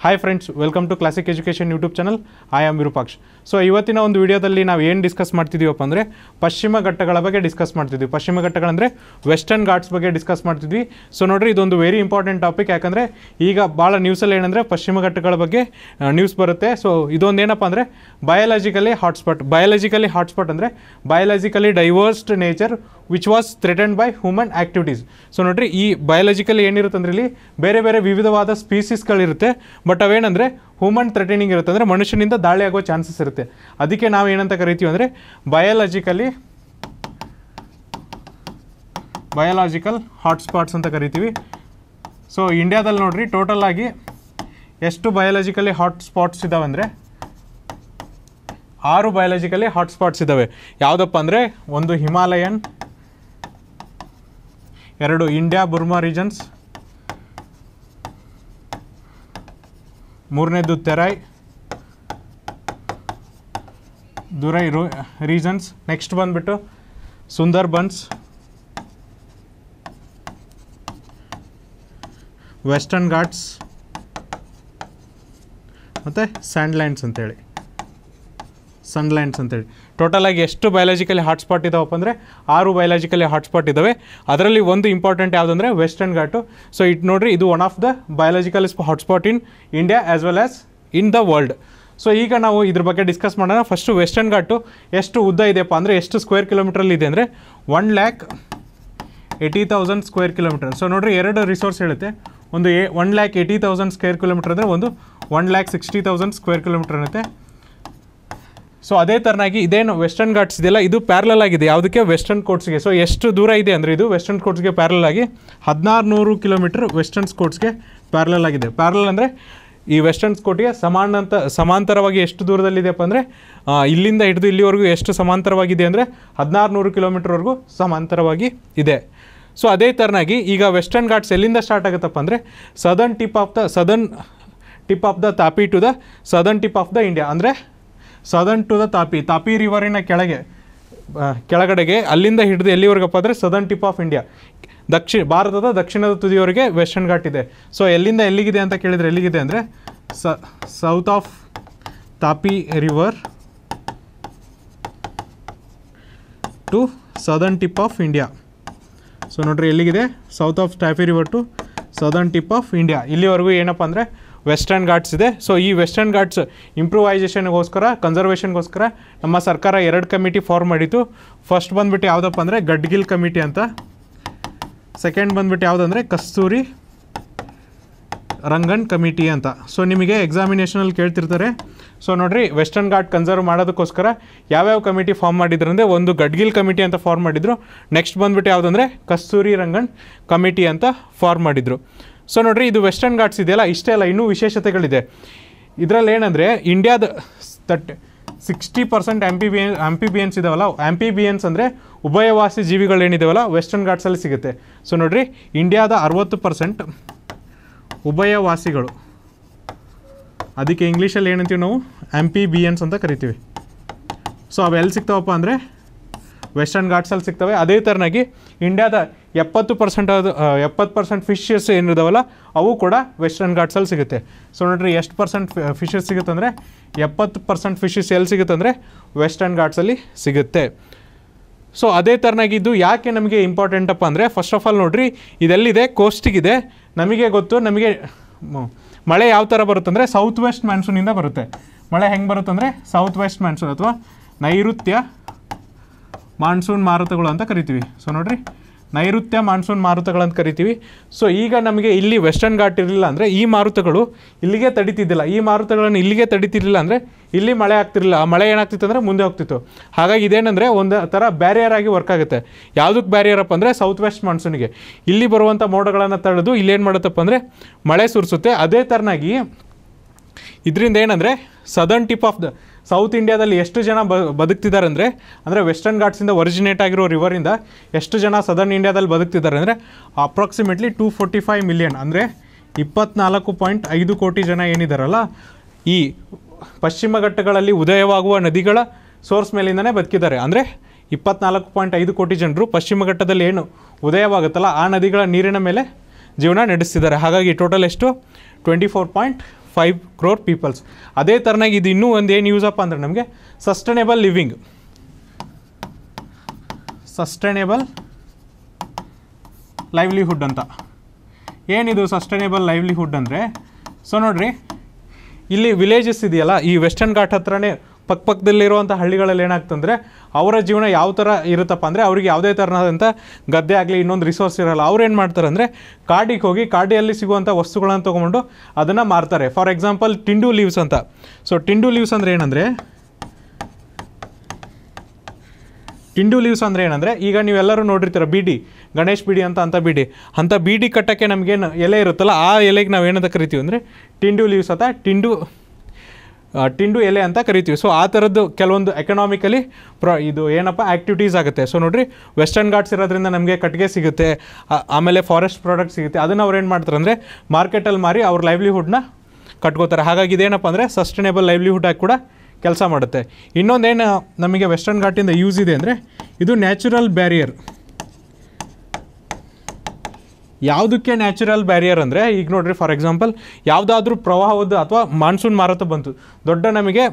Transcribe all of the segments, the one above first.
hi friends welcome to classic education YouTube channel I am Virupaksh so ಇವತ್ತಿನ ಒಂದು ವಿಡಿಯೋದಲ್ಲಿ ನಾವು ಏನು ಡಿಸ್ಕಸ್ ಮಾಡ್ತಿದ್ದೀವಪ್ಪ ಅಂದರೆ ಪಶ್ಚಿಮ ಘಟ್ಟಗಳ ಬಗ್ಗೆ ಡಿಸ್ಕಸ್ ಮಾಡ್ತಿದ್ವಿ ಪಶ್ಚಿಮ ಘಟ್ಟಗಳಂದರೆ ವೆಸ್ಟರ್ನ್ ಘಾಟ್ಸ್ ಬಗ್ಗೆ ಡಿಸ್ಕಸ್ ಮಾಡ್ತಿದ್ವಿ ಸೊ ನೋಡ್ರಿ ಇದೊಂದು ವೆರಿ ಇಂಪಾರ್ಟೆಂಟ್ ಟಾಪಿಕ್ ಯಾಕಂದರೆ ಈಗ ಭಾಳ ನ್ಯೂಸಲ್ಲಿ ಏನಂದರೆ ಪಶ್ಚಿಮ ಘಟ್ಟಗಳ ಬಗ್ಗೆ ನ್ಯೂಸ್ ಬರುತ್ತೆ ಸೊ ಇದೊಂದು ಏನಪ್ಪ ಅಂದರೆ ಬಯಾಲಜಿಕಲಿ ಹಾಟ್ಸ್ಪಾಟ್ ಬಯಾಲಜಿಕಲಿ ಹಾಟ್ಸ್ಪಾಟ್ ಅಂದರೆ biologically diversed nature which was threatened by human activities so ನೋಡ್ರಿ ಈ ಬಯಾಲಜಿಕಲಿ ಏನಿರುತ್ತೆ ಅಂದ್ರೆ ಇಲ್ಲಿ ಬೇರೆ ಬೇರೆ ವಿವಿಧವಾದ ಸ್ಪೀಸೀಸ್ಗಳಿರುತ್ತೆ ಬಟ್ ಅವೇನಂದರೆ ಹ್ಯೂಮನ್ ಥ್ರೆಟನಿಂಗ್ ಇರುತ್ತೆ ಅಂದರೆ ಮನುಷ್ಯನಿಂದ ದಾಳಿ ಆಗೋ ಚಾನ್ಸಸ್ ಇರುತ್ತೆ ಅದಕ್ಕೆ ನಾವು ಏನಂತ ಕರಿತೀವಿ ಅಂದರೆ ಬಯಾಲಜಿಕಲಿ ಬಯಾಲಜಿಕಲ್ ಹಾಟ್ಸ್ಪಾಟ್ಸ್ ಅಂತ ಕರಿತೀವಿ ಸೊ ಇಂಡಿಯಾದಲ್ಲಿ ನೋಡ್ರಿ ಟೋಟಲ್ ಆಗಿ ಎಷ್ಟು ಬಯಾಲಜಿಕಲಿ ಹಾಟ್ಸ್ಪಾಟ್ಸ್ ಇದಾವೆ ಅಂದರೆ ಆರು ಬಯಾಲಜಿಕಲಿ ಹಾಟ್ಸ್ಪಾಟ್ಸ್ ಇದ್ದಾವೆ ಯಾವುದಪ್ಪ ಅಂದರೆ ಒಂದು ಹಿಮಾಲಯನ್ ಎರಡು ಇಂಡಿಯಾ ಬುರ್ಮಾ ರೀಜನ್ಸ್ ಮೂರನೇದು ತೆರೈ ದುರೈ ರು ರೀಜನ್ಸ್ ನೆಕ್ಸ್ಟ್ ಬಂದ್ಬಿಟ್ಟು ಸುಂದರ್ಬನ್ಸ್ ವೆಸ್ಟರ್ನ್ ಘಾಟ್ಸ್ ಮತ್ತು ಸ್ಯಾಂಡ್ಲ್ಯಾಂಡ್ಸ್ ಅಂತೇಳಿ ಸನ್ಲ್ಯಾಂಡ್ಸ್ ಅಂತೇಳಿ ಟೋಟಲ್ ಆಗಿ ಎಷ್ಟು ಬಯಾಲಜಿಕಲಿ ಹಾಟ್ಸ್ಪಾಟ್ ಇದಾವಪ್ಪ ಅಂದರೆ ಆರು ಬಯಾಲಜಿಕಲಿ ಹಾಟ್ಸ್ಪಾಟ್ ಇದ್ದಾವೆ ಅದರಲ್ಲಿ ಒಂದು ಇಂಪಾರ್ಟೆಂಟ್ ಯಾವುದಂದರೆ ವೆಸ್ಟರ್ನ್ ಘಾಟು ಸೊ ಇಟ್ ನೋಡ್ರಿ ಇದು one of the biological hotspot in India as well as in the world so ಈಗ ನಾವು ಇದ್ರ ಬಗ್ಗೆ ಡಿಸ್ಕಸ್ ಮಾಡೋಣ ಫಸ್ಟು ವೆಸ್ಟರ್ನ್ ಘಾಟು ಎಷ್ಟು ಉದ್ದ ಇದೆಯಪ್ಪ ಅಂದರೆ ಎಷ್ಟು ಸ್ಕ್ವೇರ್ ಕಿಲೋಮೀಟ್ರಲ್ಲಿ ಇದೆ ಅಂದರೆ one lakh eighty thousand square kilometre so ನೋಡ್ರಿ ಎರಡು ರಿಸೋರ್ಸ್ ಹೇಳುತ್ತೆ ಒಂದು ಎ one lakh eighty thousand square kilometre ಅಂದರೆ ಒಂದು one lakh sixty thousand square kilometre ಇರುತ್ತೆ ಸೊ ಅದೇ ಥರನಾಗಿ ಇದೇನು ವೆಸ್ಟರ್ನ್ ಘಾಟ್ಸ್ ಇದೆಯಲ್ಲ ಇದು ಪ್ಯಾರಲಲ್ ಆಗಿದೆ ಯಾವುದಕ್ಕೆ ವೆಸ್ಟರ್ನ್ ಕೋಟ್ಸ್ಗೆ ಸೊ ಎಷ್ಟು ದೂರ ಇದೆ ಅಂದರೆ ಇದು ವೆಸ್ಟರ್ನ್ ಕೋಟ್ಸ್ಗೆ ಪ್ಯಾರಲಲ್ ಆಗಿ ಹದಿನಾರು ನೂರು ಕಿಲೋಮೀಟರ್ ವೆಸ್ಟರ್ನ್ ಕೋಟ್ಸ್ಗೆ ಪ್ಯಾರಲಲ್ ಆಗಿದೆ ಪ್ಯಾರಲಲ್ ಅಂದರೆ ಈ ವೆಸ್ಟರ್ನ್ ಕೋಟ್ಗೆ ಸಮಾನಂತ ಸಮಾಂತರವಾಗಿ ಎಷ್ಟು ದೂರದಲ್ಲಿದೆಯಪ್ಪ ಅಂದರೆ ಇಲ್ಲಿಂದ ಹಿಡಿದು ಇಲ್ಲಿವರೆಗೂ ಎಷ್ಟು ಸಮಾಂತರವಾಗಿದೆ ಅಂದರೆ ಹದಿನಾರು ನೂರು ಕಿಲೋಮೀಟರ್ವರೆಗೂ ಸಮಾಂತರವಾಗಿ ಇದೆ ಸೊ ಅದೇ ಥರನಾಗಿ ಈಗ ವೆಸ್ಟರ್ನ್ ಘಾಟ್ಸ್ ಎಲ್ಲಿಂದ ಸ್ಟಾರ್ಟ್ ಆಗುತ್ತಪ್ಪ ಅಂದರೆ southern tip of the southern tip of the Tapi to the southern tip of the India ಅಂದರೆ southern to the Tapi Tapi ರಿವರಿನ ಕೆಳಗೆ ಆ, ಕೆಳಗಡೆಗೆ ಅಲ್ಲಿಂದ ಹಿಡಿದು ಎಲ್ಲಿವರೆಗಪ್ಪ ಅಂದರೆ ಸದರ್ನ್ ಟಿಪ್ ಆಫ್ ಇಂಡಿಯಾ ದಕ್ಷಿಣ ಭಾರತದ ದಕ್ಷಿಣದ ತುದಿಯವರೆಗೆ ವೆಸ್ಟರ್ನ್ ಘಾಟ್ ಇದೆ ಸೊ ಎಲ್ಲಿಂದ ಎಲ್ಲಿಗಿದೆ ಅಂತ ಕೇಳಿದರೆ ಎಲ್ಲಿಗಿದೆ ಅಂದರೆ ಸ south of Tapi river to southern tip of India so ನೋಡ್ರಿ ಎಲ್ಲಿಗಿದೆ south of Tapi river to southern tip of India ಇಲ್ಲಿವರೆಗೂ ಏನಪ್ಪ ಅಂದರೆ ವೆಸ್ಟರ್ನ್ ಘಾಟ್ಸ್ ಇದೆ ಸೊ ಈ ವೆಸ್ಟರ್ನ್ ಘಾಟ್ಸ್ ಇಂಪ್ರೂವೈಸೇಷನ್ಗೋಸ್ಕರ ಕನ್ಸರ್ವೇಷನ್ಗೋಸ್ಕರ ನಮ್ಮ ಸರ್ಕಾರ ಎರಡು ಕಮಿಟಿ ಫಾರ್ಮ್ ಮಾಡಿತ್ತು ಫಸ್ಟ್ ಬಂದ್ಬಿಟ್ಟು ಯಾವುದಪ್ಪ ಅಂದರೆ ಗಡ್ಗಿಲ್ ಕಮಿಟಿ ಅಂತ ಸೆಕೆಂಡ್ ಬಂದ್ಬಿಟ್ಟು ಯಾವುದಂದರೆ ಕಸ್ತೂರಿ ರಂಗನ್ ಕಮಿಟಿ ಅಂತ ಸೊ ನಿಮಗೆ ಎಕ್ಸಾಮಿನೇಷನಲ್ಲಿ ಕೇಳ್ತಿರ್ತಾರೆ ಸೊ ನೋಡ್ರಿ ವೆಸ್ಟರ್ನ್ ಘಾಟ್ ಕನ್ಸರ್ವ್ ಮಾಡೋದಕ್ಕೋಸ್ಕರ ಯಾವ್ಯಾವ ಕಮಿಟಿ ಫಾರ್ಮ್ ಮಾಡಿದ್ರು ಅಂದರೆ ಒಂದು ಗಡ್ಗಿಲ್ ಕಮಿಟಿ ಅಂತ ಫಾರ್ಮ್ ಮಾಡಿದ್ರು ನೆಕ್ಸ್ಟ್ ಬಂದ್ಬಿಟ್ಟು ಯಾವುದಂದರೆ ಕಸ್ತೂರಿ ರಂಗನ್ ಕಮಿಟಿ ಅಂತ ಫಾರ್ಮ್ ಮಾಡಿದ್ರು ಸೊ ನೋಡ್ರಿ ಇದು ವೆಸ್ಟರ್ನ್ ಘಾಟ್ಸ್ ಇದೆಯಲ್ಲ ಇಷ್ಟೇ ಅಲ್ಲ ಇನ್ನೂ ವಿಶೇಷತೆಗಳಿದೆ ಇದರಲ್ಲಿ ಏನಂದರೆ ಇಂಡಿಯಾದ that sixty percent amphi b amphibians ಇದಾವಲ್ಲ ಆ್ಯಂಪಿಬಿಯನ್ಸ್ ಅಂದರೆ ಉಭಯವಾಸಿ ಜೀವಿಗಳೇನಿದಾವಲ್ಲ ವೆಸ್ಟರ್ನ್ ಘಾಟ್ಸಲ್ಲಿ ಸಿಗುತ್ತೆ ಸೊ ನೋಡ್ರಿ ಇಂಡಿಯಾದ ಅರವತ್ತು ಪರ್ಸೆಂಟ್ ಉಭಯವಾಸಿಗಳು ಅದಕ್ಕೆ ಇಂಗ್ಲೀಷಲ್ಲಿ ಏನಂತೀವಿ ನಾವು ಆ್ಯಂಪಿಬಿಯನ್ಸ್ ಅಂತ ಕರಿತೀವಿ ಸೊ ಅವು ಎಲ್ಲಿ ಸಿಗ್ತಾವಪ್ಪ ಅಂದರೆ ವೆಸ್ಟರ್ನ್ ಘಾಟ್ಸಲ್ಲಿ ಸಿಗ್ತವೆ ಅದೇ ಥರನಾಗಿ ಇಂಡಿಯಾದ ಎಪ್ಪತ್ತು ಪರ್ಸೆಂಟ್ ಅದು ಎಪ್ಪತ್ತು ಪರ್ಸೆಂಟ್ ಫಿಶಸ್ ಏನಿದಾವಲ್ಲ ಅವು ಕೂಡ ವೆಸ್ಟರ್ನ್ ಘಾಟ್ಸಲ್ಲಿ ಸಿಗುತ್ತೆ ಸೊ ನೋಡ್ರಿ ಎಷ್ಟು ಪರ್ಸೆಂಟ್ ಫಿಶಸ್ ಸಿಗುತ್ತೆ ಅಂದರೆ ಎಪ್ಪತ್ತು ಪರ್ಸೆಂಟ್ ಫಿಶಸ್ ಎಲ್ಲಿ ಸಿಗುತ್ತೆ ಅಂದರೆ ವೆಸ್ಟರ್ನ್ ಘಾಟ್ಸಲ್ಲಿ ಸಿಗುತ್ತೆ ಸೊ ಅದೇ ಥರನಾಗಿ ಇದು ಯಾಕೆ ನಮಗೆ ಇಂಪಾರ್ಟೆಂಟಪ್ಪ ಅಂದರೆ ಫಸ್ಟ್ ಆಫ್ ಆಲ್ ನೋಡ್ರಿ ಇದೆಲ್ಲಿದೆ ಕೋಸ್ಟಿಗಿದೆ ನಮಗೆ ಗೊತ್ತು ನಮಗೆ ಮ- ಮಳೆ ಯಾವ ಥರ ಬರುತ್ತೆ ಅಂದರೆ ಸೌತ್ ವೆಸ್ಟ್ ಮ್ಯಾನ್ಸೂನಿಂದ ಬರುತ್ತೆ ಮಳೆ ಹೆಂಗೆ ಬರುತ್ತಂದರೆ ಸೌತ್ ವೆಸ್ಟ್ ಮ್ಯಾನ್ಸೂನ್ ಅಥವಾ ನೈಋತ್ಯ ಮಾನ್ಸೂನ್ ಮಾರುತಗಳು ಅಂತ ಕರಿತೀವಿ ಸೊ ನೋಡ್ರಿ ನೈಋತ್ಯ ಮಾನ್ಸೂನ್ ಮಾರುತಗಳಂತ ಕರಿತೀವಿ ಸೊ ಈಗ ನಮಗೆ ಇಲ್ಲಿ ವೆಸ್ಟರ್ನ್ ಘಾಟ್ ಇರಲಿಲ್ಲ ಅಂದರೆ ಈ ಮಾರುತಗಳು ಇಲ್ಲಿಗೆ ತಡಿತಿದ್ದಿಲ್ಲ ಈ ಮಾರುತಗಳನ್ನು ಇಲ್ಲಿಗೆ ತಡಿತಿರ್ಲಿಲ್ಲ ಅಂದರೆ ಇಲ್ಲಿ ಮಳೆ ಆಗ್ತಿರಲಿಲ್ಲ ಆ ಮಳೆ ಏನಾಗ್ತಿತ್ತು ಅಂದರೆ ಮುಂದೆ ಹೋಗ್ತಿತ್ತು ಹಾಗಾಗಿ ಇದೇನೆಂದರೆ ಒಂದು ಥರ ಬ್ಯಾರಿಯರ್ ಆಗಿ ವರ್ಕ್ ಆಗುತ್ತೆ ಯಾವುದಕ್ಕೆ ಬ್ಯಾರಿಯರ್ ಅಪ್ಪ ಅಂದರೆ ಸೌತ್ ವೆಸ್ಟ್ ಮಾನ್ಸೂನಿಗೆ ಇಲ್ಲಿ ಬರುವಂಥ ಮೋಡಗಳನ್ನು ತಡೆದು ಇಲ್ಲೇನು ಮಾಡುತ್ತಪ್ಪ ಅಂದರೆ ಮಳೆ ಸುರಿಸುತ್ತೆ ಅದೇ ಥರನಾಗಿ ಇದರಿಂದ ಏನಂದರೆ southern tip of the south ಇಂಡಿಯಾದಲ್ಲಿ ಎಷ್ಟು ಜನ ಬ ಬದುಕ್ತಿದ್ದಾರೆ ಅಂದರೆ ಅಂದರೆ ವೆಸ್ಟರ್ನ್ ಘಾಟ್ಸಿಂದ ಒರಿಜಿನೇಟ್ ಆಗಿರೋ ರಿವರಿಂದ ಎಷ್ಟು ಜನ ಸದರ್ನ್ ಇಂಡಿಯಾದಲ್ಲಿ ಬದುಕ್ತಿದ್ದಾರೆ ಅಂದರೆ approximately two forty five million ಅಂದರೆ ಇಪ್ಪತ್ನಾಲ್ಕು ಪಾಯಿಂಟ್ ಐದು ಕೋಟಿ ಜನ ಏನಿದಾರಲ್ಲ ಈ ಪಶ್ಚಿಮ ಘಟ್ಟಗಳಲ್ಲಿ ಉದಯವಾಗುವ ನದಿಗಳ ಸೋರ್ಸ್ ಮೇಲಿಂದನೇ ಬದುಕಿದ್ದಾರೆ ಅಂದರೆ ಇಪ್ಪತ್ನಾಲ್ಕು ಪಾಯಿಂಟ್ ಐದು ಕೋಟಿ ಜನರು ಪಶ್ಚಿಮ ಘಟ್ಟದಲ್ಲಿ ಏನು ಉದಯವಾಗುತ್ತಲ್ಲ ಆ ನದಿಗಳ ನೀರಿನ ಮೇಲೆ ಜೀವನ ನಡೆಸ್ತಿದ್ದಾರೆ ಹಾಗಾಗಿ ಟೋಟಲ್ ಎಷ್ಟು twenty four point five crore peoples ಅದೇ ಥರನಾಗಿ ಇದು ಇನ್ನೂ ಒಂದು ಏನು ಯೂಸಪ್ಪ ಅಂದರೆ ನಮಗೆ ಸಸ್ಟೈನೇಬಲ್ ಲಿವಿಂಗ್ ಸಸ್ಟೈನೇಬಲ್ ಲೈವ್ಲಿಹುಡ್ ಅಂತ ಏನಿದು ಸಸ್ಟೈನೇಬಲ್ ಲೈವ್ಲಿಹುಡ್ ಅಂದರೆ ಸೊ ನೋಡ್ರಿ ಇಲ್ಲಿ ವಿಲೇಜಸ್ ಇದೆಯಲ್ಲ ಈ ವೆಸ್ಟರ್ನ್ ಘಾಟ್ ಹತ್ರನೇ ಪಕ್ಕಪಕ್ಕದಲ್ಲಿರುವಂಥ ಹಳ್ಳಿಗಳಲ್ಲಿ ಏನಾಗ್ತಂದ್ರೆ ಅವರ ಜೀವನ ಯಾವ ಥರ ಇರುತ್ತಪ್ಪ ಅಂದರೆ ಅವ್ರಿಗೆ ಯಾವುದೇ ಥರನಾದಂಥ ಗದ್ದೆ ಆಗಲಿ ಇನ್ನೊಂದು ರಿಸೋರ್ಸ್ ಇರಲ್ಲ ಅವ್ರು ಏನು ಮಾಡ್ತಾರೆ ಅಂದರೆ ಕಾಡಿಗೆ ಹೋಗಿ ಕಾಡಿಯಲ್ಲಿ ಸಿಗುವಂಥ ವಸ್ತುಗಳನ್ನು ತೊಗೊಂಡು ಅದನ್ನು ಮಾರ್ತಾರೆ ಫಾರ್ ಎಕ್ಸಾಂಪಲ್ ಟಿಂಡು ಲೀವ್ಸ್ ಅಂತ ಸೊ ಟಿಂಡು ಲೀವ್ಸ್ ಅಂದರೆ ಏನಂದರೆ ಟಿಂಡು ಲೀವ್ಸ್ ಅಂದರೆ ಏನಂದರೆ ಈಗ ನೀವೆಲ್ಲರೂ ನೋಡಿರ್ತೀರ ಬೀಡಿ ಗಣೇಶ್ ಬೀಡಿ ಅಂತ ಅಂತ ಬೀಡಿ ಅಂಥ ಬೀಡಿ ಕಟ್ಟಕ್ಕೆ ನಮಗೇನು ಎಲೆ ಇರುತ್ತಲ್ಲ ಆ ಎಲೆಗೆ ನಾವು ಏನಂತ ಕರಿತೀವಿ ಅಂದರೆ ಟಿಂಡು ಲೀವ್ಸ್ ಅಥವಾ ಟಿಂಡು ಆ, ಟಿಂಡು ಎಲೆ ಅಂತ ಕರಿತೀವಿ ಸೊ ಆ ಥರದ್ದು ಕೆಲವೊಂದು ಎಕನಾಮಿಕಲಿ ಪ್ರ ಇದು ಏನಪ್ಪ ಆ್ಯಕ್ಟಿವಿಟೀಸ್ ಆಗುತ್ತೆ ಸೊ ನೋಡಿರಿ ವೆಸ್ಟರ್ನ್ ಘಾಟ್ಸ್ ಇರೋದ್ರಿಂದ ನಮಗೆ ಕಟ್ಟಿಗೆ ಸಿಗುತ್ತೆ ಆ- ಆಮೇಲೆ ಫಾರೆಸ್ಟ್ ಪ್ರಾಡಕ್ಟ್ ಸಿಗುತ್ತೆ ಅದನ್ನು ಅವ್ರು ಏನು ಮಾಡ್ತಾರೆ ಅಂದರೆ ಮಾರ್ಕೆಟಲ್ಲಿ ಮಾರಿ ಅವ್ರ ಲೈವ್ಲಿಹುಡ್ನ ಕಟ್ಕೋತಾರೆ ಹಾಗಾಗಿ ಇದೇನಪ್ಪ ಅಂದರೆ ಸಸ್ಟೈನೇಬಲ್ ಲೈವ್ಲಿಹುಡ್ ಆಗಿ ಕೂಡ ಕೆಲಸ ಮಾಡುತ್ತೆ ಇನ್ನೊಂದೇನು ನಮಗೆ ವೆಸ್ಟರ್ನ್ ಘಾಟಿಂದ ಯೂಸ್ ಇದೆ ಅಂದರೆ ಇದು ನ್ಯಾಚುರಲ್ ಬ್ಯಾರಿಯರ್ ಯಾವುದಕ್ಕೆ ನ್ಯಾಚುರಲ್ ಬ್ಯಾರಿಯರ್ ಅಂದರೆ ಈಗ ನೋಡ್ರಿ ಫಾರ್ ಎಕ್ಸಾಂಪಲ್ ಯಾವುದಾದ್ರೂ ಪ್ರವಾಹದ ಅಥವಾ ಮಾನ್ಸೂನ್ ಮಾರುತ ಬಂತು ದೊಡ್ಡ ನಮಗೆ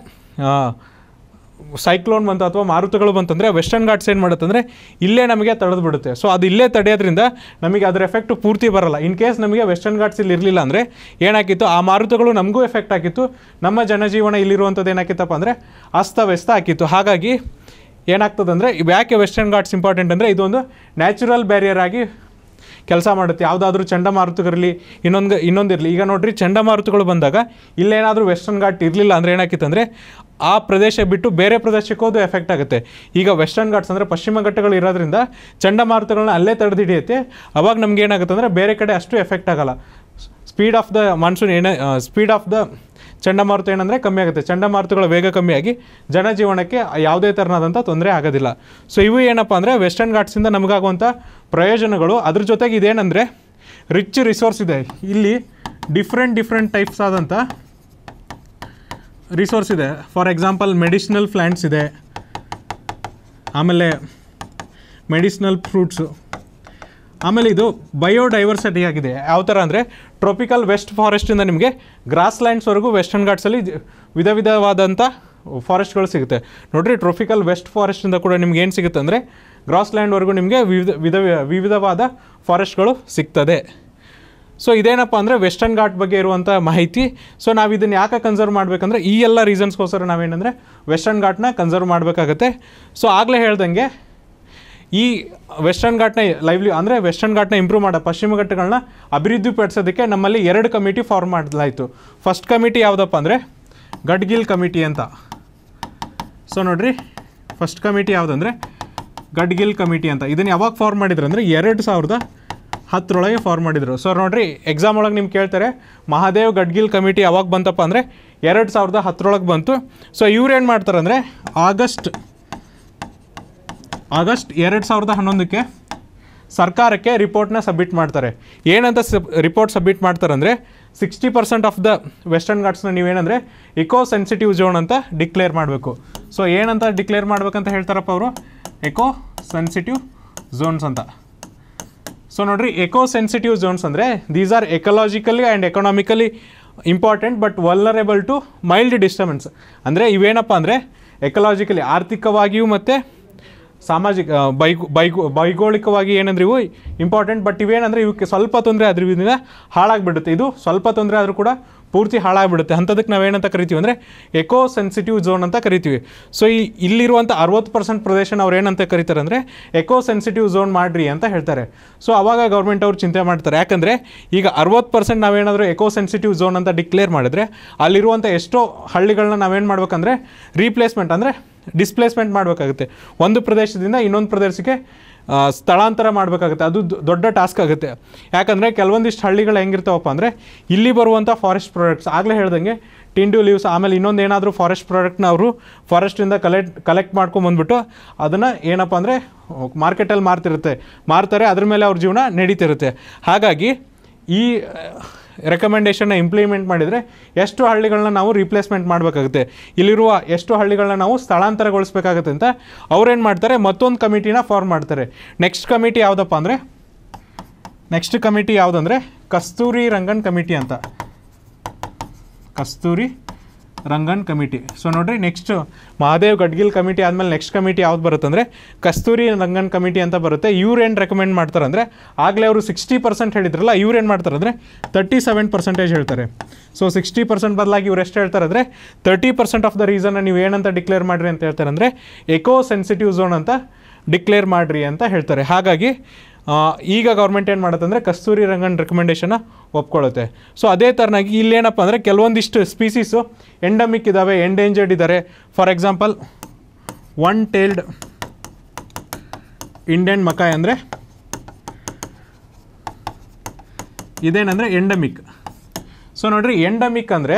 ಸೈಕ್ಲೋನ್ ಬಂತು ಅಥವಾ ಮಾರುತಗಳು ಬಂತಂದರೆ ವೆಸ್ಟರ್ನ್ ಘಾಟ್ಸ್ ಏನು ಮಾಡುತ್ತಂದರೆ ಇಲ್ಲೇ ನಮಗೆ ತಡೆದು ಬಿಡುತ್ತೆ ಸೊ ಅದು ಇಲ್ಲೇ ತಡೆಯೋದ್ರಿಂದ ನಮಗೆ ಅದರ ಎಫೆಕ್ಟ್ ಪೂರ್ತಿ ಬರಲ್ಲ ಇನ್ ಕೇಸ್ ನಮಗೆ ವೆಸ್ಟರ್ನ್ ಘಾಟ್ಸ್ ಇಲ್ಲಿ ಇರಲಿಲ್ಲ ಅಂದರೆ ಏನಾಕಿತ್ತು ಆ ಮಾರುತಗಳು ನಮಗೂ ಎಫೆಕ್ಟ್ ಆಗಿತ್ತು ನಮ್ಮ ಜನಜೀವನ ಇಲ್ಲಿರುವಂಥದ್ದು ಏನಾಕಿತ್ತಪ್ಪ ಅಂದರೆ ಅಸ್ತವ್ಯಸ್ತ ಆಗಿತ್ತು ಹಾಗಾಗಿ ಏನಾಗ್ತದೆ ಅಂದರೆ ಯಾಕೆ ವೆಸ್ಟರ್ನ್ ಘಾಟ್ಸ್ ಇಂಪಾರ್ಟೆಂಟ್ ಅಂದರೆ ಇದೊಂದು ನ್ಯಾಚುರಲ್ ಬ್ಯಾರಿಯರ್ ಆಗಿ ಕೆಲಸ ಮಾಡುತ್ತೆ ಯಾವುದಾದ್ರೂ ಚಂಡಮಾರುತಗಳಿರಲಿ ಇನ್ನೊಂದು ಇನ್ನೊಂದಿರಲಿ ಈಗ ನೋಡ್ರಿ ಚಂಡಮಾರುತಗಳು ಬಂದಾಗ ಇಲ್ಲೇನಾದರೂ ವೆಸ್ಟರ್ನ್ ಘಾಟ್ ಇರಲಿಲ್ಲ ಅಂದರೆ ಏನಾಕಿತ್ತು ಅಂದರೆ ಆ ಪ್ರದೇಶ ಬಿಟ್ಟು ಬೇರೆ ಪ್ರದೇಶಕ್ಕೆ ಹೋದು ಎಫೆಕ್ಟ್ ಆಗುತ್ತೆ ಈಗ ವೆಸ್ಟರ್ನ್ ಘಾಟ್ಸ್ ಅಂದರೆ ಪಶ್ಚಿಮ ಘಟ್ಟಗಳು ಇರೋದ್ರಿಂದ ಚಂಡಮಾರುತಗಳನ್ನ ಅಲ್ಲೇ ತಡೆದು ಹಿಡಿಯುತ್ತೆ ಅವಾಗ ನಮ್ಗೆ ಏನಾಗುತ್ತೆ ಅಂದರೆ ಬೇರೆ ಕಡೆ ಅಷ್ಟು ಎಫೆಕ್ಟ್ ಆಗಲ್ಲ ಸ್ಪೀಡ್ ಆಫ್ ದ ಮಾನ್ಸೂನ್ ಏನೇ ಸ್ಪೀಡ್ ಆಫ್ ದ ಚಂಡಮಾರುತ ಏನಂದರೆ ಕಮ್ಮಿ ಆಗುತ್ತೆ ಚಂಡಮಾರುತಗಳ ವೇಗ ಕಮ್ಮಿಯಾಗಿ ಜನಜೀವನಕ್ಕೆ ಯಾವುದೇ ಥರನಾದಂಥ ತೊಂದರೆ ಆಗೋದಿಲ್ಲ ಸೊ ಇವು ಏನಪ್ಪ ಅಂದರೆ ವೆಸ್ಟರ್ನ್ ಘಾಟ್ಸಿಂದ ನಮಗಾಗುವಂಥ ಪ್ರಯೋಜನಗಳು ಅದ್ರ ಜೊತೆಗೆ ಇದೇನೆಂದರೆ ರಿಚ್ ರಿಸೋರ್ಸ್ ಇದೆ ಇಲ್ಲಿ ಡಿಫ್ರೆಂಟ್ ಡಿಫ್ರೆಂಟ್ ಟೈಪ್ಸ್ ಆದಂಥ ರಿಸೋರ್ಸ್ ಇದೆ ಫಾರ್ ಎಕ್ಸಾಂಪಲ್ ಮೆಡಿಸಿನಲ್ ಪ್ಲ್ಯಾಂಟ್ಸ್ ಇದೆ ಆಮೇಲೆ ಮೆಡಿಸಿನಲ್ ಫ್ರೂಟ್ಸು ಆಮೇಲೆ ಇದು ಬಯೋಡೈವರ್ಸಿಟಿ ಆಗಿದೆ ಯಾವ ಥರ ಅಂದರೆ ಟ್ರೋಪಿಕಲ್ ವೆಸ್ಟ್ ಫಾರೆಸ್ಟಿಂದ ನಿಮಗೆ ಗ್ರಾಸ್ ಲ್ಯಾಂಡ್ಸ್ವರೆಗೂ ವೆಸ್ಟರ್ನ್ ಘಾಟ್ಸಲ್ಲಿ ಜ- ವಿಧ ವಿಧವಾದಂಥ ಫಾರೆಸ್ಟ್ಗಳು ಸಿಗುತ್ತೆ ನೋಡ್ರಿ ಟ್ರೋಪಿಕಲ್ ವೆಸ್ಟ್ ಫಾರೆಸ್ಟಿಂದ ಕೂಡ ನಿಮ್ಗೆ ಏನು ಸಿಗುತ್ತೆ ಅಂದರೆ ಗ್ರಾಸ್ ಲ್ಯಾಂಡ್ವರೆಗೂ ನಿಮಗೆ ವಿವಿಧ ವಿಧ ವಿವಿಧವಾದ ಫಾರೆಸ್ಟ್ಗಳು ಸಿಗ್ತದೆ ಸೊ ಇದೇನಪ್ಪ ಅಂದರೆ ವೆಸ್ಟರ್ನ್ ಘಾಟ್ ಬಗ್ಗೆ ಇರುವಂಥ ಮಾಹಿತಿ ಸೊ ನಾವು ಇದನ್ನು ಯಾಕೆ ಕನ್ಸರ್ವ್ ಮಾಡಬೇಕಂದ್ರೆ ಈ ಎಲ್ಲ ರೀಸನ್ಸ್ಗೋಸ್ಕರ ನಾವೇನಂದರೆ ವೆಸ್ಟರ್ನ್ ಘಾಟ್ನ ಕನ್ಸರ್ವ್ ಮಾಡಬೇಕಾಗತ್ತೆ ಸೊ ಆಗಲೇ ಹೇಳ್ದಂಗೆ ಈ ವೆಸ್ಟರ್ನ್ ಘಾಟ್ನ ಲೈವ್ಲಿ ಅಂದರೆ ವೆಸ್ಟರ್ನ್ ಘಾಟ್ನ ಇಂಪ್ರೂವ್ ಮಾಡೋ ಪಶ್ಚಿಮ ಘಟ್ಟಗಳನ್ನ ಅಭಿವೃದ್ಧಿಪಡಿಸೋದಕ್ಕೆ ನಮ್ಮಲ್ಲಿ ಎರಡು ಕಮಿಟಿ ಫಾರ್ಮ್ ಮಾಡಲಾಯಿತು ಫಸ್ಟ್ ಕಮಿಟಿ ಯಾವುದಪ್ಪ ಅಂದರೆ ಗಡ್ಗಿಲ್ ಕಮಿಟಿ ಅಂತ ಸೊ ನೋಡ್ರಿ ಫಸ್ಟ್ ಕಮಿಟಿ ಯಾವುದಂದರೆ ಗಡ್ಗಿಲ್ ಕಮಿಟಿ ಅಂತ ಇದನ್ನು ಯಾವಾಗ ಫಾರ್ಮ್ ಮಾಡಿದ್ರು ಅಂದರೆ ಎರಡು ಸಾವಿರದ ಹತ್ತರೊಳಗೆ ಫಾರ್ಮ್ ಮಾಡಿದರು ಸೊ ನೋಡ್ರಿ ಎಕ್ಸಾಮ್ ಒಳಗೆ ನಿಮ್ಗೆ ಕೇಳ್ತಾರೆ ಮಹಾದೇವ್ ಗಡ್ಗಿಲ್ ಕಮಿಟಿ ಯಾವಾಗ ಬಂತಪ್ಪ ಅಂದರೆ ಎರಡು ಸಾವಿರದ ಹತ್ತರೊಳಗೆ ಬಂತು ಸೊ ಇವ್ರು ಏನು ಮಾಡ್ತಾರೆ ಅಂದರೆ ಆಗಸ್ಟ್ ಆಗಸ್ಟ್ ಎರಡು ಸಾವಿರದ ಹನ್ನೊಂದಕ್ಕೆ ಸರ್ಕಾರಕ್ಕೆ ರಿಪೋರ್ಟ್ನ ಸಬ್ಮಿಟ್ ಮಾಡ್ತಾರೆ ಏನಂತ ಸಬ್ ರಿಪೋರ್ಟ್ ಸಬ್ಮಿಟ್ ಮಾಡ್ತಾರೆ ಅಂದರೆ sixty percent of the Western ಘಾಟ್ಸ್ನ ನೀವೇನಂದರೆ ಇಕೋ ಸೆನ್ಸಿಟಿವ್ ಝೋನ್ ಅಂತ ಡಿಕ್ಲೇರ್ ಮಾಡಬೇಕು ಸೊ ಏನಂತ ಡಿಕ್ಲೇರ್ ಮಾಡ್ಬೇಕಂತ ಹೇಳ್ತಾರಪ್ಪ ಅವರು ಎಕೋ ಸೆನ್ಸಿಟಿವ್ ಝೋನ್ಸ್ ಅಂತ ಸೊ ನೋಡ್ರಿ ಎಕೋ ಸೆನ್ಸಿಟಿವ್ ಝೋನ್ಸ್ ಅಂದರೆ these are ecologically and economically important but vulnerable to mild disturbance ಅಂದರೆ ಇವೇನಪ್ಪ ಅಂದರೆ ಎಕಲಾಜಿಕಲಿ ಆರ್ಥಿಕವಾಗಿಯೂ ಮತ್ತು ಸಾಮಾಜಿಕ ಆ, ಬೈಗು ಬೈಗು ಭೌಗೋಳಿಕವಾಗಿ ಏನಂದ್ರೆ ಇವು ಇಂಪಾರ್ಟೆಂಟ್ ಬಟ್ ಇವೇನಂದರೆ ಇವಕ್ಕೆ ಸ್ವಲ್ಪ ತೊಂದರೆ ಅದ್ರ ಇದರಿಂದ ಹಾಳಾಗಿಬಿಡುತ್ತೆ ಇದು ಸ್ವಲ್ಪ ತೊಂದರೆ ಆದರೂ ಕೂಡ ಪೂರ್ತಿ ಹಾಳಾಗಿಬಿಡುತ್ತೆ ಅಂಥದಕ್ಕೆ ನಾವೇನಂತ ಕರಿತೀವಿ ಅಂದರೆ ಎಕೋ ಸೆನ್ಸಿಟಿವ್ ಝೋನ್ ಅಂತ ಕರಿತೀವಿ ಸೊ ಈ ಇಲ್ಲಿರುವಂಥ ಅರವತ್ತು ಪರ್ಸೆಂಟ್ ಪ್ರದೇಶನ ಅವ್ರು ಏನಂತ ಕರೀತಾರೆ ಅಂದರೆ ಎಕೋ ಸೆನ್ಸಿಟಿವ್ ಝೋನ್ ಮಾಡಿರಿ ಅಂತ ಹೇಳ್ತಾರೆ ಸೊ ಅವಾಗ ಗೌರ್ಮೆಂಟ್ ಅವ್ರು ಚಿಂತೆ ಮಾಡ್ತಾರೆ ಯಾಕಂದರೆ ಈಗ ಅರವತ್ತು ಪರ್ಸೆಂಟ್ ನಾವೇನಾದರೂ ಎಕೋ ಸೆನ್ಸಿಟಿವ್ ಝೋನ್ ಅಂತ ಡಿಕ್ಲೇರ್ ಮಾಡಿದ್ರೆ ಅಲ್ಲಿರುವಂಥ ಎಷ್ಟೋ ಹಳ್ಳಿಗಳನ್ನ ನಾವೇನು ಮಾಡ್ಬೇಕಂದ್ರೆ ರೀಪ್ಲೇಸ್ಮೆಂಟ್ ಅಂದರೆ ಡಿಸ್ಪ್ಲೇಸ್ಮೆಂಟ್ ಮಾಡಬೇಕಾಗುತ್ತೆ ಒಂದು ಪ್ರದೇಶದಿಂದ ಇನ್ನೊಂದು ಪ್ರದೇಶಕ್ಕೆ ಆ, ಸ್ಥಳಾಂತರ ಮಾಡಬೇಕಾಗುತ್ತೆ ಅದು ದೊ- ದೊಡ್ಡ ಟಾಸ್ಕ್ ಆಗುತ್ತೆ ಯಾಕಂದರೆ ಕೆಲವೊಂದಿಷ್ಟು ಹಳ್ಳಿಗಳು ಹೆಂಗಿರ್ತಾವಪ್ಪ ಅಂದರೆ ಇಲ್ಲಿ ಬರುವಂಥ ಫಾರೆಸ್ಟ್ ಪ್ರಾಡಕ್ಟ್ಸ್ ಆಗಲೇ ಹೇಳ್ದಂಗೆ ಟಿಂಡು ಲೀವ್ಸ್ ಆಮೇಲೆ ಇನ್ನೊಂದು ಏನಾದರೂ ಫಾರೆಸ್ಟ್ ಪ್ರಾಡಕ್ಟ್ನ ಅವರು ಫಾರೆಸ್ಟಿಂದ ಕಲೆಕ್ಟ್ ಕಲೆಕ್ಟ್ ಮಾಡ್ಕೊಂಬಂದ್ಬಿಟ್ಟು ಅದನ್ನು ಏನಪ್ಪ ಅಂದರೆ ಮಾರ್ಕೆಟಲ್ಲಿ ಮಾರ್ತಿರುತ್ತೆ ಮಾರ್ತಾರೆ ಅದ್ರ ಮೇಲೆ ಅವ್ರ ಜೀವನ ನಡೀತಿರುತ್ತೆ ಹಾಗಾಗಿ ಈ ರೆಕಮೆಂಡೇಷನ್ನ ಇಂಪ್ಲಿಮೆಂಟ್ ಮಾಡಿದರೆ ಎಷ್ಟು ಹಳ್ಳಿಗಳನ್ನ ನಾವು ರಿಪ್ಲೇಸ್ಮೆಂಟ್ ಮಾಡಬೇಕಾಗುತ್ತೆ ಇಲ್ಲಿರುವ ಎಷ್ಟು ಹಳ್ಳಿಗಳನ್ನ ನಾವು ಸ್ಥಳಾಂತರಗೊಳಿಸ್ಬೇಕಾಗುತ್ತೆ ಅಂತ ಅವ್ರೇನು ಮಾಡ್ತಾರೆ ಮತ್ತೊಂದು ಕಮಿಟಿನ ಫಾರ್ಮ್ ಮಾಡ್ತಾರೆ ನೆಕ್ಸ್ಟ್ ಕಮಿಟಿ ಯಾವುದಪ್ಪ ಅಂದರೆ ನೆಕ್ಸ್ಟ್ ಕಮಿಟಿ ಯಾವುದಂದರೆ ಕಸ್ತೂರಿ ರಂಗನ್ ಕಮಿಟಿ ಅಂತ ಕಸ್ತೂರಿ ರಂಗನ್ ಕಮಿಟಿ ಸೊ ನೋಡ್ರಿ ನೆಕ್ಸ್ಟ್ ಮಹಾದೇವ್ ಗಡ್ಗಿಲ್ ಕಮಿಟಿ ಆದಮೇಲೆ ನೆಕ್ಸ್ಟ್ ಕಮಿಟಿ ಯಾವ್ದು ಬರುತ್ತೆ ಅಂದರೆ ಕಸ್ತೂರಿ ರಂಗನ್ ಕಮಿಟಿ ಅಂತ ಬರುತ್ತೆ ಇವ್ರು ಏನು ರೆಕಮೆಂಡ್ ಮಾಡ್ತಾರೆ ಅಂದರೆ ಆಗಲೇ ಅವರು ಸಿಕ್ಸ್ಟಿ ಪರ್ಸೆಂಟ್ ಹೇಳಿದ್ರಲ್ಲ ಇವ್ರು ಏನು ಮಾಡ್ತಾರೆ ಅಂದರೆ ತರ್ಟಿ ಸೆವೆನ್ ಪರ್ಸೆಂಟೇಜ್ ಹೇಳ್ತಾರೆ ಸೊ ಸಿಕ್ಸ್ಟಿ ಪರ್ಸೆಂಟ್ ಬದಲಾಗಿ ಇವ್ರು ಎಷ್ಟು ಹೇಳ್ತಾರೆ ಅಂದರೆ ತರ್ಟಿ ಪರ್ಸೆಂಟ್ ಆಫ್ ದ ರೀಸನ್ನ ನೀವು ಏನಂತ ಡಿಕ್ಲೇರ್ ಮಾಡಿರಿ ಅಂತ ಹೇಳ್ತಾರೆ ಅಂದರೆ ಎಕೋ ಸೆನ್ಸಿಟಿವ್ ಝೋನ್ ಅಂತ ಡಿಕ್ಲೇರ್ ಮಾಡಿರಿ ಅಂತ ಹೇಳ್ತಾರೆ ಹಾಗಾಗಿ ಆ, ಈಗ ಗೌರ್ಮೆಂಟ್ ಏನು ಮಾಡುತ್ತೆ ಅಂದರೆ ಕಸ್ತೂರಿ ರಂಗನ್ ರೆಕಮೆಂಡೇಶನ್ನ ಒಪ್ಕೊಳ್ಳುತ್ತೆ ಸೊ ಅದೇ ಥರನಾಗಿ ಇಲ್ಲೇನಪ್ಪ ಅಂದರೆ ಕೆಲವೊಂದಿಷ್ಟು ಸ್ಪೀಸೀಸು ಎಂಡಮಿಕ್ ಇದ್ದಾವೆ ಎಂಡೇಂಜರ್ಡ್ ಇದ್ದಾರೆ for example one tailed Indian macaque ಅಂದರೆ ಇದೇನಂದರೆ ಎಂಡಮಿಕ್ ಸೊ ನೋಡ್ರಿ ಎಂಡಮಿಕ್ ಅಂದರೆ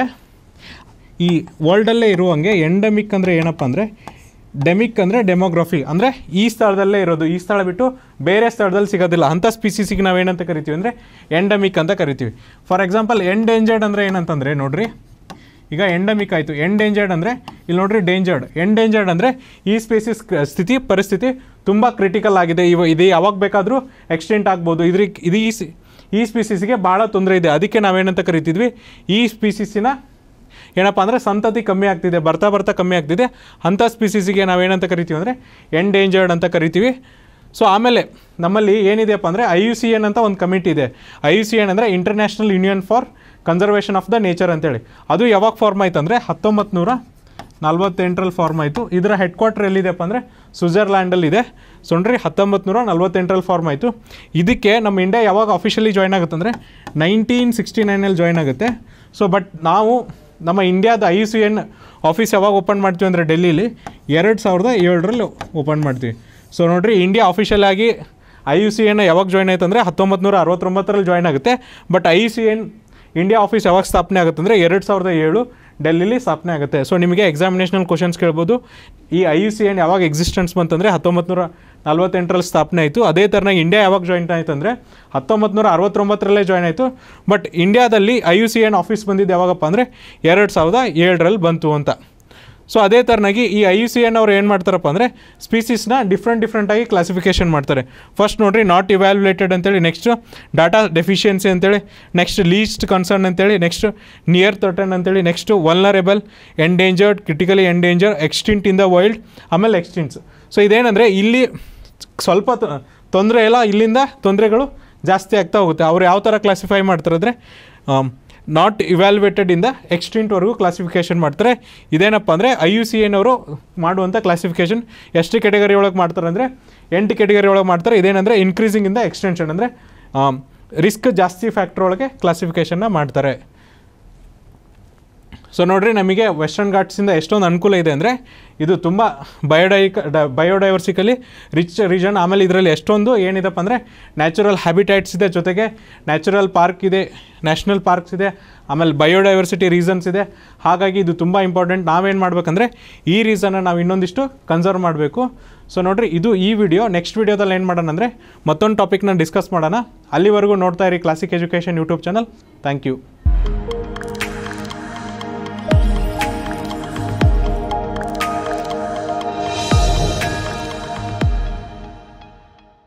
ಈ ವರ್ಲ್ಡಲ್ಲೇ ಇರುವಂಗೆ ಎಂಡಮಿಕ್ ಅಂದರೆ ಏನಪ್ಪ ಅಂದರೆ ಡೆಮಿಕ್ ಅಂದರೆ ಡೆಮೋಗ್ರಫಿ ಅಂದರೆ ಈ ಸ್ಥಳದಲ್ಲೇ ಇರೋದು ಈ ಸ್ಥಳ ಬಿಟ್ಟು ಬೇರೆ ಸ್ಥಳದಲ್ಲಿ ಸಿಗೋದಿಲ್ಲ ಅಂಥ ಸ್ಪೀಸೀಸಿಗೆ ನಾವೇನಂತ ಕರಿತೀವಿ ಅಂದರೆ ಎಂಡಮಿಕ್ ಅಂತ ಕರಿತೀವಿ ಫಾರ್ ಎಕ್ಸಾಂಪಲ್ ಎಂಡೇಂಜರ್ಡ್ ಅಂದರೆ ಏನಂತಂದರೆ ನೋಡ್ರಿ ಈಗ ಎಂಡಮಿಕ್ ಆಯಿತು ಎಂಡೇಂಜರ್ಡ್ ಅಂದರೆ ಇಲ್ಲಿ ನೋಡ್ರಿ ಡೇಂಜರ್ಡ್ ಎಂಡೇಂಜರ್ಡ್ ಅಂದರೆ ಈ ಸ್ಪೀಸೀಸ್ ಸ್ಥಿತಿ ಪರಿಸ್ಥಿತಿ ತುಂಬ ಕ್ರಿಟಿಕಲ್ ಆಗಿದೆ ಇವ ಇದು ಯಾವಾಗ ಬೇಕಾದರೂ ಎಕ್ಸ್ಟೆಂಟ್ ಆಗ್ಬೋದು ಇದ್ರ ಇದು ಈ ಸಿ- ಈ ಸ್ಪೀಸೀಸಿಗೆ ಭಾಳ ತೊಂದರೆ ಇದೆ ಅದಕ್ಕೆ ನಾವೇನಂತ ಕರಿತಿದ್ವಿ ಈ ಸ್ಪೀಸೀಸಿನ ಏನಪ್ಪ ಅಂದರೆ ಸಂತತಿ ಕಮ್ಮಿ ಆಗ್ತಿದೆ ಬರ್ತಾ ಬರ್ತಾ ಕಮ್ಮಿ ಆಗ್ತಿದೆ ಅಂಥ ಸ್ಪೀಸೀಸಿಗೆ ನಾವೇನಂತ ಕರಿತೀವಿ ಅಂದರೆ ಎಂಡೇಂಜರ್ಡ್ ಅಂತ ಕರಿತೀವಿ ಸೊ ಆಮೇಲೆ ನಮ್ಮಲ್ಲಿ ಏನಿದೆಯಪ್ಪ ಅಂದರೆ ಐ ಯು ಸಿ ಎನ್ ಅಂತ ಒಂದು ಕಮಿಟಿ ಇದೆ ಐ ಯು ಸಿ ಎನ್ ಅಂದರೆ international union for conservation of the nature ಅಂತೇಳಿ ಅದು ಯಾವಾಗ ಫಾರ್ಮ್ ಆಯ್ತು ಅಂದರೆ ಹತ್ತೊಂಬತ್ತು ನೂರ ನಲ್ವತ್ತೆಂಟರಲ್ಲಿ ಫಾರ್ಮ್ ಆಯಿತು ಇದರ ಹೆಡ್ ಕ್ವಾರ್ಟರ್ ಎಲ್ಲಿದೆಪ್ಪ ಅಂದರೆ ಸ್ವಿಟ್ಜರ್ಲ್ಯಾಂಡಲ್ಲಿ ಇದೆ ಸೊ ನೋಡ್ರಿ ಹತ್ತೊಂಬತ್ತು ನೂರ ನಲ್ವತ್ತೆಂಟರಲ್ಲಿ ಫಾರ್ಮ್ ಆಯಿತು ಇದಕ್ಕೆ ನಮ್ಮ ಇಂಡಿಯಾ ಯಾವಾಗ ಅಫಿಷಿಯಲಿ ಜಾಯ್ನ್ ಆಗುತ್ತೆ ಅಂದರೆ ನೈನ್ಟೀನ್ ಸಿಕ್ಸ್ಟಿ ನೈನಲ್ಲಿ ಜಾಯ್ನ್ ಆಗುತ್ತೆ ಸೊ ಬಟ್ ನಾವು ನಮ್ಮ ಇಂಡಿಯಾದ ಐ ಸಿ ಎನ್ ಆಫೀಸ್ ಯಾವಾಗ ಓಪನ್ ಮಾಡ್ತೀವಿ ಅಂದರೆ ಡೆಲ್ಲೀಲಿ ಎರಡು ಸಾವಿರದ ಏಳರಲ್ಲಿ ಓಪನ್ ಮಾಡ್ತೀವಿ ಸೊ ನೋಡ್ರಿ ಇಂಡಿಯಾ ಅಫಿಷಿಯಲ್ ಆಗಿ ಐ ಯು ಸಿ ಎನ್ ಯಾವಾಗ ಜಾಯ್ನ್ ಆಯ್ತು ಅಂದರೆ ಹತ್ತೊಂಬತ್ತು ನೂರ ಅರವತ್ತೊಂಬತ್ತರಲ್ಲಿ ಜಾಯ್ನ್ ಆಗುತ್ತೆ but I C N India office ಯಾವಾಗ ಸ್ಥಾಪನೆ ಆಗುತ್ತೆ ಅಂದರೆ ಎರಡು ಸಾವಿರದ ಏಳು ಡೆಲ್ಲಿಲಿ ಸ್ಥಾಪನೆ ಆಗುತ್ತೆ ಸೊ ನಿಮಗೆ ಎಕ್ಸಾಮಿನೇಷನಲ್ ಕ್ವಶನ್ಸ್ ಕೇಳ್ಬೋದು ಈ ಐ ಯು ಸಿ ಎನ್ ಯಾವಾಗ ಎಕ್ಸಿಸ್ಟೆನ್ಸ್ ಬಂತಂದರೆ ಹತ್ತೊಂಬತ್ತು ನೂರ ನಲ್ವತ್ತೆಂಟರಲ್ಲಿ ಸ್ಥಾಪನೆ ಆಯಿತು ಅದೇ ಥರನಾಗಿ ಇಂಡಿಯಾ ಯಾವಾಗ ಜಾಯಿನ್ ಆಯಿತು ಅಂದರೆ ಹತ್ತೊಂಬತ್ತು ನೂರ ಅರವತ್ತೊಂಬತ್ತರಲ್ಲೇ ಜಾಯ್ನ್ ಆಯಿತು ಬಟ್ ಇಂಡಿಯಾದಲ್ಲಿ I U C N office ಬಂದಿದ್ದು ಯಾವಾಗಪ್ಪ ಅಂದರೆ ಎರಡು ಸಾವಿರದ ಏಳರಲ್ಲಿ ಬಂತು ಅಂತ ಸೊ ಅದೇ ಥರನಾಗಿ ಈ ಐ ಯು ಸಿ ಎನ್ ಅವ್ರು ಏನು ಮಾಡ್ತಾರಪ್ಪ ಅಂದರೆ ಸ್ಪೀಸೀಸ್ನ ಡಿಫ್ರೆಂಟ್ ಡಿಫ್ರೆಂಟಾಗಿ ಕ್ಲಾಸಿಫಿಕೇಷನ್ ಮಾಡ್ತಾರೆ ಫಸ್ಟ್ ನೋಡ್ರಿ ನಾಟ್ ಇವ್ಯಾಲ್ಯುಲೇಟೆಡ್ ಅಂತೇಳಿ ನೆಕ್ಸ್ಟ್ ಡಾಟಾ ಡೆಫಿಷಿಯನ್ಸಿ ಅಂತೇಳಿ ನೆಕ್ಸ್ಟ್ ಲೀಸ್ಟ್ ಕನ್ಸರ್ನ್ ಅಂತೇಳಿ ನೆಕ್ಸ್ಟ್ ನಿಯರ್ ಥರ್ಟನ್ ಅಂತೇಳಿ next vulnerable endangered critically endangered extinct in the world ಆಮೇಲೆ ಎಕ್ಸ್ಟಿಂಟ್ಸ್ ಸೊ ಇದೇನೆಂದರೆ ಇಲ್ಲಿ ಸ್ವಲ್ಪ ತೊಂದರೆ ಇಲ್ಲ ಇಲ್ಲಿಂದ ತೊಂದರೆಗಳು ಜಾಸ್ತಿ ಆಗ್ತಾ ಹೋಗುತ್ತೆ ಅವ್ರು ಯಾವ ಥರ ಕ್ಲಾಸಿಫೈ ಮಾಡ್ತಾರೆ ಅಂದರೆ ನಾಟ್ ಇವ್ಯಾಲ್ಯುವೇಟೆಡ್ ಇಂದ ಎಕ್ಸ್ಟಿಂಟ್ವರೆಗೂ ಕ್ಲಾಸಿಫಿಕೇಷನ್ ಮಾಡ್ತಾರೆ ಇದೇನಪ್ಪ ಅಂದರೆ ಐ ಯು ಸಿ ಎನವರು ಮಾಡುವಂಥ ಕ್ಲಾಸಿಫಿಕೇಷನ್ ಎಷ್ಟು ಕೆಟಗರಿ ಒಳಗೆ ಮಾಡ್ತಾರೆ ಅಂದರೆ ಎಂಟು ಕೆಟಗರಿ ಒಳಗೆ ಮಾಡ್ತಾರೆ ಇದೇನಂದರೆ ಇನ್ಕ್ರೀಸಿಂಗ್ ಇಂದ ಎಕ್ಸ್ಟೆನ್ಷನ್ ಅಂದರೆ ರಿಸ್ಕ್ ಜಾಸ್ತಿ ಫ್ಯಾಕ್ಟ್ರ್ ಒಳಗೆ ಕ್ಲಾಸಿಫಿಕೇಷನ್ನ ಮಾಡ್ತಾರೆ ಸೊ ನೋಡ್ರಿ ನಮಗೆ ವೆಸ್ಟರ್ನ್ ಘಾಟ್ಸಿಂದ ಎಷ್ಟೊಂದು ಅನುಕೂಲ ಇದೆ ಅಂದರೆ ಇದು ತುಂಬ ಬಯೋಡೈಕ ಬಯೋಡೈವರ್ಸಿಕಲಿ ರಿಚ್ ರೀಜನ್ ಆಮೇಲೆ ಇದರಲ್ಲಿ ಎಷ್ಟೊಂದು ಏನಿದೆಪ್ಪ ಅಂದರೆ ನ್ಯಾಚುರಲ್ ಹ್ಯಾಬಿಟೈಟ್ಸ್ ಇದೆ ಜೊತೆಗೆ ನ್ಯಾಚುರಲ್ ಪಾರ್ಕ್ ಇದೆ ನ್ಯಾಷನಲ್ ಪಾರ್ಕ್ಸ್ ಇದೆ ಆಮೇಲೆ ಬಯೋಡೈವರ್ಸಿಟಿ ರೀಸನ್ಸ್ ಇದೆ ಹಾಗಾಗಿ ಇದು ತುಂಬ ಇಂಪಾರ್ಟೆಂಟ್ ನಾವೇನು ಮಾಡಬೇಕಂದ್ರೆ ಈ ರೀಸನ್ನ ನಾವು ಇನ್ನೊಂದಿಷ್ಟು ಕನ್ಸರ್ವ್ ಮಾಡಬೇಕು ಸೊ ನೋಡ್ರಿ ಇದು ಈ ವಿಡಿಯೋ ನೆಕ್ಸ್ಟ್ ವಿಡಿಯೋದಲ್ಲಿ ಏನು ಮಾಡೋಣ ಅಂದರೆ ಮತ್ತೊಂದು ಟಾಪಿಕ್ನ ಡಿಸ್ಕಸ್ ಮಾಡೋಣ ಅಲ್ಲಿವರೆಗೂ ನೋಡ್ತಾ ಇರಿ classic education YouTube channel thank you